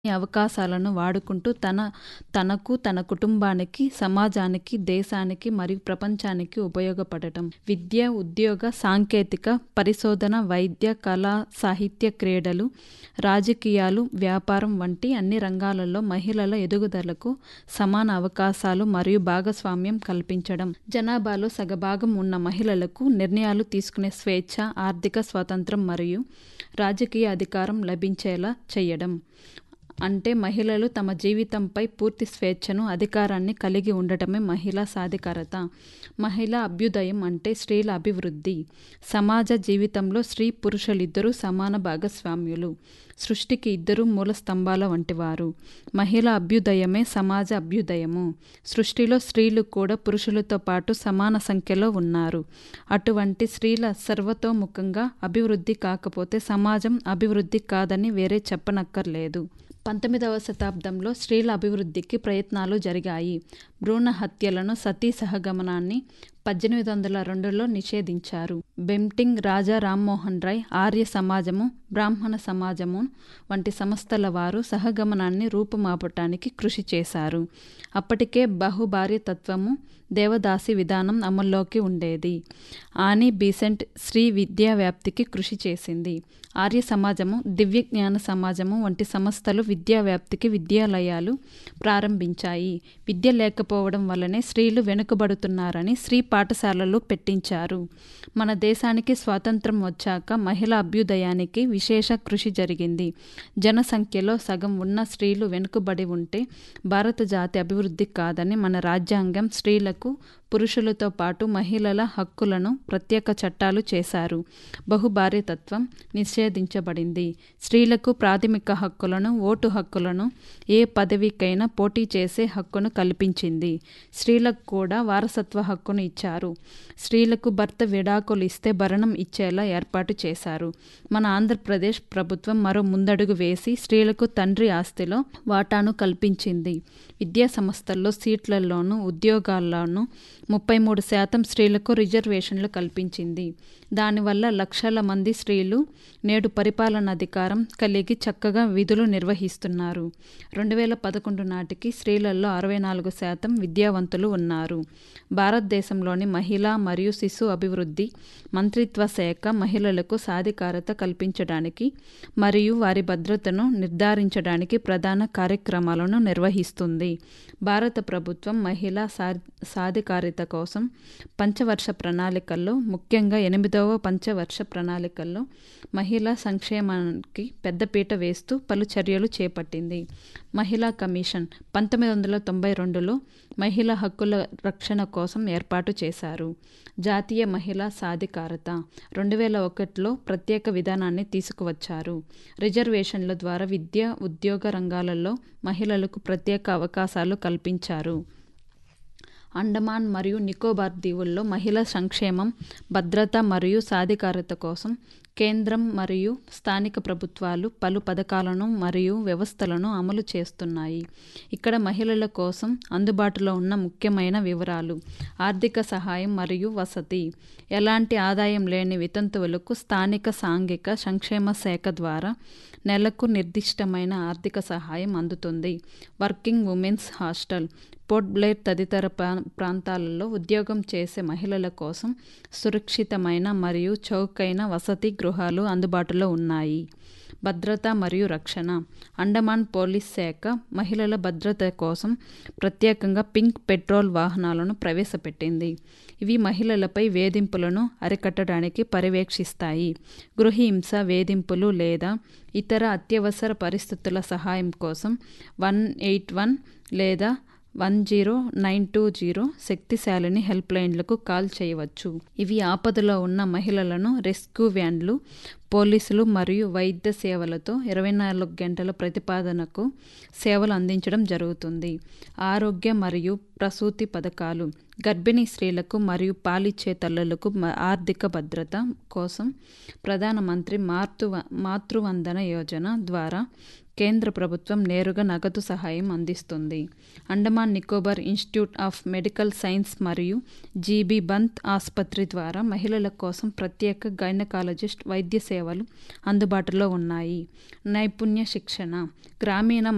ఈ అవకాశాలను వాడుకుంటూ తన తనకు తన కుటుంబానికి సమాజానికి దేశానికి మరియు ప్రపంచానికి ఉపయోగపడటం విద్య ఉద్యోగ సాంకేతిక పరిశోధన వైద్య కళ సాహిత్య క్రీడలు రాజకీయాలు వ్యాపారం వంటి అన్ని రంగాలలో మహిళల ఎదుగుదలకు సమాన అవకాశాలు మరియు భాగస్వామ్యం కల్పించడం జనాభాలో సగభాగం ఉన్న మహిళలకు నిర్ణయాలు తీసుకునే స్వేచ్ఛ ఆర్థిక స్వాతంత్రం మరియు రాజకీయ అధికారం లభించేలా చేయడం అంటే మహిళలు తమ జీవితంపై పూర్తి స్వేచ్ఛను అధికారాన్ని కలిగి ఉండటమే మహిళా సాధికారత మహిళా అభ్యుదయం అంటే స్త్రీల అభివృద్ధి సమాజ జీవితంలో స్త్రీ పురుషులిద్దరూ సమాన భాగస్వామ్యులు సృష్టికి ఇద్దరు మూల స్తంభాల వంటివారు మహిళా అభ్యుదయమే సమాజ అభ్యుదయము సృష్టిలో స్త్రీలు కూడా పురుషులతో పాటు సమాన సంఖ్యలో ఉన్నారు అటువంటి స్త్రీల సర్వతోముఖంగా అభివృద్ధి కాకపోతే సమాజం అభివృద్ధి కాదని వేరే చెప్పనక్కర్లేదు పంతొమ్మిదవ శతాబ్దంలో స్త్రీల అభివృద్ధికి ప్రయత్నాలు జరిగాయి భ్రూణ హత్యలను సతీ సహగమనాన్ని పద్దెనిమిది వందల రెండులో నిషేధించారు బెంటింగ్ రాజా రామ్మోహన్ రాయ్ ఆర్య సమాజము బ్రాహ్మణ సమాజము వంటి సంస్థల వారు సహగమనాన్ని రూపుమాపటానికి కృషి చేశారు అప్పటికే బహుభార్యతత్వము దేవదాసి విధానం అమల్లోకి ఉండేది ఆనీ బీసెంట్ స్త్రీ విద్యా వ్యాప్తికి కృషి చేసింది ఆర్య సమాజము దివ్య జ్ఞాన సమాజము వంటి సంస్థలు విద్యా వ్యాప్తికి విద్యాలయాలు ప్రారంభించాయి విద్య లేకపోవడం వల్లనే స్త్రీలు వెనుకబడుతున్నారని స్త్రీ పాఠశాలలు పెట్టించారు మన దేశానికి స్వాతంత్రం వచ్చాక మహిళా అభ్యుదయానికి విశేష కృషి జరిగింది జనసంఖ్యలో సగం ఉన్న స్త్రీలు వెనుకబడి ఉంటే భారత జాతి అభివృద్ధి కాదని మన రాజ్యాంగం స్త్రీలకు పురుషులతో పాటు మహిళల హక్కులను ప్రత్యేక చట్టాలు చేశారు బహుభార్యతత్వం నిషేధించబడింది స్త్రీలకు ప్రాథమిక హక్కులను ఓటు హక్కులను ఏ పదవికైనా పోటీ చేసే హక్కును కల్పించింది స్త్రీలకు కూడా వారసత్వ హక్కును ఇచ్చారు స్త్రీలకు భర్త విడాకులు ఇస్తే భరణం ఇచ్చేలా ఏర్పాటు చేశారు మన ఆంధ్రప్రదేశ్ ప్రభుత్వం మరో ముందడుగు వేసి స్త్రీలకు తండ్రి ఆస్తిలో వాటాను కల్పించింది విద్యా సంస్థల్లో సీట్లలోనూ ఉద్యోగాల్లోనూ ముప్పై మూడు శాతం స్త్రీలకు రిజర్వేషన్లు కల్పించింది దానివల్ల లక్షల మంది స్త్రీలు నేడు పరిపాలన అధికారం కలిగి చక్కగా విధులు నిర్వహిస్తున్నారు రెండు వేల పదకొండు నాటికి స్త్రీలలో అరవై నాలుగు శాతం విద్యావంతులు ఉన్నారు భారతదేశంలోని మహిళా మరియు శిశు అభివృద్ధి మంత్రిత్వ శాఖ మహిళలకు సాధికారత కల్పించడానికి మరియు వారి భద్రతను నిర్ధారించడానికి ప్రధాన కార్యక్రమాలను నిర్వహిస్తుంది భారత ప్రభుత్వం మహిళా సా సాధికారిత కోసం పంచవర్ష ప్రణాళికల్లో ముఖ్యంగా ఎనిమిదవ పంచవర్ష ప్రణాళికల్లో మహిళా సంక్షేమానికి పెద్దపీట వేస్తూ పలు చర్యలు చేపట్టింది మహిళా కమిషన్ పంతొమ్మిది వందల తొంభై రెండులో మహిళా హక్కుల రక్షణ కోసం ఏర్పాటు చేశారు జాతీయ మహిళా సాధికారత రెండు వేల ఒకటిలో ప్రత్యేక విధానాన్ని తీసుకువచ్చారు రిజర్వేషన్ల ద్వారా విద్య ఉద్యోగ రంగాలలో మహిళలకు ప్రత్యేక అవకాశాలు కల్పించారు అండమాన్ మరియు నికోబార్ దీవుల్లో మహిళా సంక్షేమం భద్రత మరియు సాధికారత కోసం కేంద్రం మరియు స్థానిక ప్రభుత్వాలు పలు పథకాలను మరియు వ్యవస్థలను అమలు చేస్తున్నాయి ఇక్కడ మహిళల కోసం అందుబాటులో ఉన్న ముఖ్యమైన వివరాలు ఆర్థిక సహాయం మరియు వసతి ఎలాంటి ఆదాయం లేని వితంతువులకు స్థానిక సాంఘిక సంక్షేమ శాఖ ద్వారా నెలకు నిర్దిష్టమైన ఆర్థిక సహాయం అందుతుంది working womens hostel Port Blair తదితర ప్రాంతాలలో ఉద్యోగం చేసే మహిళల కోసం సురక్షితమైన మరియు చౌకైన వసతి గృహాలు అందుబాటులో ఉన్నాయి భద్రత మరియు రక్షణ అండమాన్ పోలీస్ శాఖ మహిళల భద్రత కోసం ప్రత్యేకంగా పింక్ పెట్రోల్ వాహనాలను ప్రవేశపెట్టింది ఇవి మహిళలపై వేధింపులను అరికట్టడానికి పర్యవేక్షిస్తాయి గృహహింస వేధింపులు లేదా ఇతర అత్యవసర పరిస్థితుల సహాయం కోసం వన్ ఎయిట్ వన్ లేదా one zero nine two zero శక్తిశాలిని హెల్ప్ లైన్లకు కాల్ చేయవచ్చు ఇవి ఆపదలో ఉన్న మహిళలను రెస్క్యూ వ్యాన్లు పోలీసులు మరియు వైద్య సేవలతో ఇరవై నాలుగు గంటల ప్రతిపాదనకు సేవలు అందించడం జరుగుతుంది ఆరోగ్య మరియు ప్రసూతి పథకాలు గర్భిణీ స్త్రీలకు మరియు పాలిచ్చే తల్లులకు ఆర్థిక భద్రత కోసం ప్రధానమంత్రి మాతృ మాతృవందన యోజన ద్వారా కేంద్ర ప్రభుత్వం నేరుగా నగదు సహాయం అందిస్తుంది Andaman Nicobar institute of medical science మరియు జీబీ బంత్ ఆసుపత్రి ద్వారా మహిళల కోసం ప్రత్యేక గైనకాలజిస్ట్ వైద్య సేవలు అందుబాటులో ఉన్నాయి నైపుణ్య శిక్షణ గ్రామీణ